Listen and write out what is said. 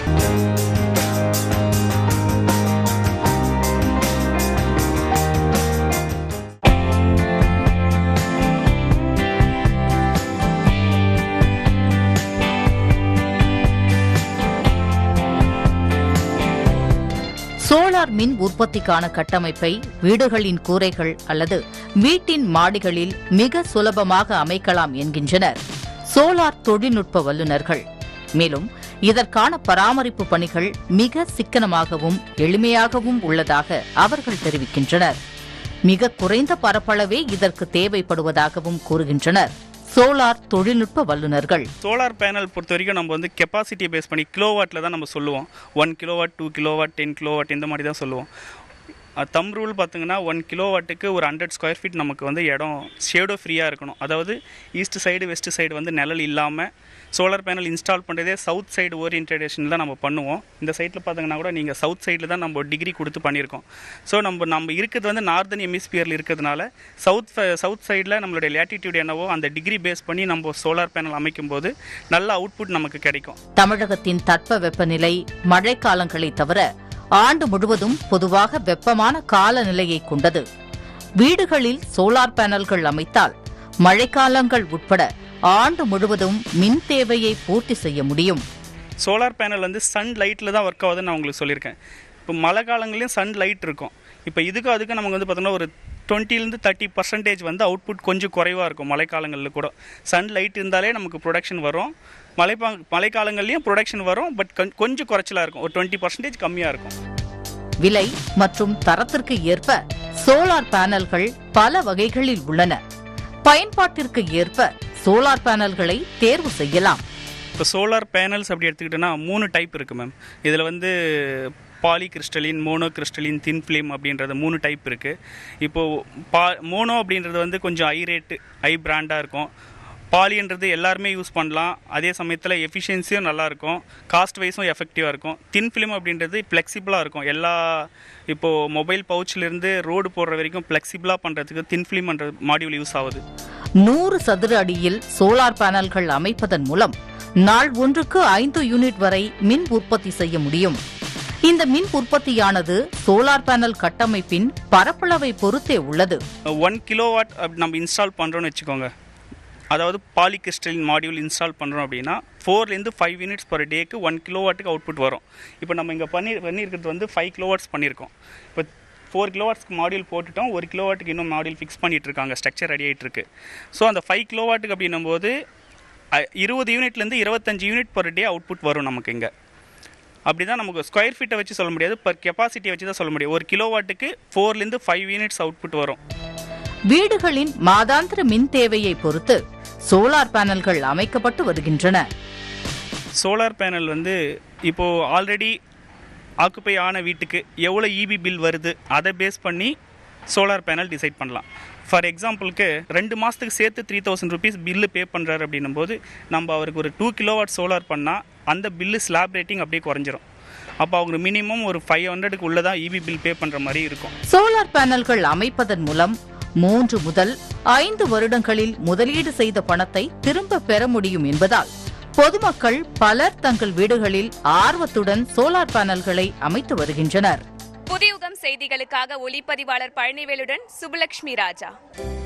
solar மின் உற்பத்திக்கான கட்டமைப்பை வீடுகளின் கூரைகள் அல்லது வீட்டின் மாடிகளில் மிக சுலபமாக அமைக்கலாம் என்கின்றனர் சோலார் தொழில்நுட்ப வல்லுநர்கள் மேலும் இதற்கான பராமரிப்பு பணிகள் மிக சிக்கனமாகவும் எளிமையாகவும் உள்ளதாக அவர்கள் தெரிவிக்கின்றனர் மிக குறைந்த பரப்பளவே இதற்கு தேவைப்படுவதாகவும் கூறுகின்றனர் சோலார் தொழில்நுட்ப வல்லுநர்கள் சோலார் பேனல் பொறுத்த வரைக்கும் நம்ம வந்து கெப்பாசிட்டி பேஸ் பண்ணி கிலோவாட்டில் தான் நம்ம சொல்லுவோம் one kilowatt two kilowatt ten kilowatt இந்த மாதிரி தான் சொல்லுவோம் தம் ரூல் பார்த்தீங்கன்னா ஒன் கிலோவாட்டுக்கு ஒரு ஹண்ட்ரட் ஸ்கொயர் ஃபீட் நமக்கு வந்து இடம் ஷேடோ ஃப்ரீயாக இருக்கணும் அதாவது ஈஸ்ட் சைடு வெஸ்ட் சைடு வந்து நிழல் இல்லாமல் சோலார் பேனல் இன்ஸ்டால் பண்ணுறதே சவுத் சைடு ஓரியன்டேஷன் தான் நம்ம பண்ணுவோம் இந்த சைட்டில் பார்த்தீங்கன்னா கூட நீங்கள் சவுத் சைடில் தான் நம்ம டிகிரி கொடுத்து பண்ணியிருக்கோம் ஸோ நம்ம நம்ம இருக்கிறது வந்து நார்தன் எமிஸ்பியரில் இருக்கிறதுனால சவுத் சவுத் சைடில் நம்மளுடைய லேட்டிடியூட் என்னவோ அந்த டிகிரி பேஸ் பண்ணி நம்ம சோலார் பேனல் அமைக்கும் போது நல்ல அவுட்புட் நமக்கு கிடைக்கும் தமிழகத்தின் தட்ப வெப்பநிலை மழைக்காலங்களை தவிர ஆண்டு முழுவதும் பொதுவாக வெப்பமான காலநிலையை கொண்டது வீடுகளில் சோலார் பேனல்கள் அமைத்தால் மழைக்காலங்கள் உட்பட ஆண்டு முழுவதும் மின் தேவையை பூர்த்தி செய்ய முடியும் சோலார் பேனல் வந்து சன் லைட்டில் தான் ஒர்க் ஆகுதுன்னு நான் உங்களுக்கு சொல்லியிருக்கேன் இப்போ மழை காலங்களையும் சன் லைட் இருக்கும் இப்போ இதுக்கும் அதுக்கும் நமக்கு வந்து பார்த்தோம்னா ஒரு டுவெண்ட்டிலேருந்து தேர்ட்டி பர்சன்டேஜ் வந்து அவுட்புட் கொஞ்சம் குறைவாக இருக்கும் மழைக்காலங்களில் கூட சன் லைட் இருந்தாலே நமக்கு ப்ரொடக்ஷன் வரும் மழை மழைக்காலங்கள்லேயும் ப்ரொடக்ஷன் வரும் பட் கொஞ்சம் குறைச்சலாக இருக்கும் ஒரு டுவெண்ட்டி பர்சன்டேஜ் கம்மியாக இருக்கும் விலை மற்றும் தரத்திற்கு ஏற்ப சோலார் பேனல்கள் பல வகைகளில் உள்ளன பயன்பாட்டிற்கு ஏற்ப சோலார் பேனல்களை தேர்வு செய்யலாம் இப்போ சோலார் பேனல்ஸ் அப்படி எடுத்துக்கிட்டோன்னா மூணு டைப் இருக்குது மேம் இதில் வந்து polycrystalline monocrystalline thin film அப்படின்றது மூணு டைப் இருக்குது இப்போது பா மோனோ அப்படின்றது வந்து கொஞ்சம் ஹை ரேட்டு ஹை பிராண்டாக இருக்கும் பாலின்றது எல்லாருமே யூஸ் பண்ணலாம் அதே சமயத்தில் எஃபிஷியன்சியும் நல்லாயிருக்கும் காஸ்ட் வைஸும் எஃபெக்டிவாக இருக்கும் தின் ஃபிலிம் அப்படின்றது ஃப்ளெக்சிபிளாக இருக்கும் எல்லா இப்போது மொபைல் பவுச்சிலேருந்து ரோடு போடுற வரைக்கும் ஃப்ளெக்சிபிளாக பண்ணுறதுக்கு தின் ஃபிலிம்ன்ற மாடியூல் யூஸ் ஆகுது நூறு சதுர அடியில் சோலார் பேனல்கள் அமைப்பதன் மூலம் நாள் ஒன்றுக்கு ஐந்து யூனிட் வரை மின் உற்பத்தி செய்ய முடியும் இந்த மின் உற்பத்தியானது சோலார் பேனல் கட்டமைப்பின் பரப்பளவை பொறுத்தே உள்ளது ஒன் கிலோவாட் அப்படி நம்ம இன்ஸ்டால் பண்ணுறோன்னு வச்சுக்கோங்க அதாவது பாலிகிறிஸ்டலின் மாடியூல் இன்ஸ்டால் பண்ணுறோம் அப்படின்னா ஃபோர்லேருந்து ஃபைவ் யூனிட்ஸ் பர் டேக்கு ஒன் கிலோவாட்டுக்கு அவுட்புட் வரும் இப்போ நம்ம இங்கே பண்ணி பண்ணியிருக்கிறது வந்து ஃபைவ் கிலோவாட்ஸ் பண்ணியிருக்கோம் இப்போ ஃபோர் கிலோவாட்ஸ்க்கு மாடியூல் போட்டுட்டோம் ஒரு கிலோவாட்டுக்கு இன்னும் மாடியூல் ஃபிக்ஸ் பண்ணிட்டு இருக்காங்க ஸ்ட்ரக்சர் ரெடி ஆகிட்டு இருக்கு ஸோ அந்த ஃபைவ் கிலோவாட்டுக்கு அப்படின்னும் போது அ- இருபது யூனிட்லேருந்து இருபத்தஞ்சு யூனிட் பர் டே அவுட்புட் வரும் நமக்கு இங்கே அப்படி தான் நமக்கு ஸ்கொயர் ஃபீட்டை வச்சு சொல்ல முடியாது பர் கெப்பாசிட்டியை வச்சு தான் சொல்ல முடியும் ஒரு கிலோவாட்டுக்கு ஃபோர்லேருந்து ஃபைவ் யூனிட்ஸ் அவுட்புட் வரும் வீடுகளின் மாதாந்திர மின் தேவையை பொறுத்து சோலார் பேனல்கள் அமைக்கப்பட்டு வருகின்றன சோலார் பேனல் வந்து இப்போது ஆல்ரெடி ஆக்குப்பை ஆன வீட்டுக்கு எவ்வளோ இபி பில் வருது அதை பேஸ் பண்ணி சோலார் பேனல் டிசைட் பண்ணலாம் ஃபார் எக்ஸாம்பிளுக்கு ரெண்டு மாதத்துக்கு சேர்த்து three thousand rupees bill pay பண்ணுறாரு அப்படின்னும் போது நம்ம அவருக்கு ஒரு டூ கிலோவாட் சோலார் பண்ணால் அந்த பில்லு ஸ்லாப் ரேட்டிங் அப்படியே குறைஞ்சிரும் அப்போ அவங்க மினிமம் ஒரு ஃபைவ் ஹண்ட்ரடுக்கு உள்ளே தான் இபி பில் பே பண்ணுற மாதிரி இருக்கும் சோலார் பேனல்கள் அமைப்பதன் மூலம் மூன்று முதல் ஐந்து வருடங்களில் முதலீடு செய்த பணத்தை திரும்ப பெற முடியும் என்பதால் பொதுமக்கள் பலர் தங்கள் வீடுகளில் ஆர்வத்துடன் சோலார் பேனல்களை அமைத்து வருகின்றனர் புதியுகம் செய்திகளுக்காக ஒளிப்பதிவாளர் பழனிவேலுடன் சுபலட்சுமி ராஜா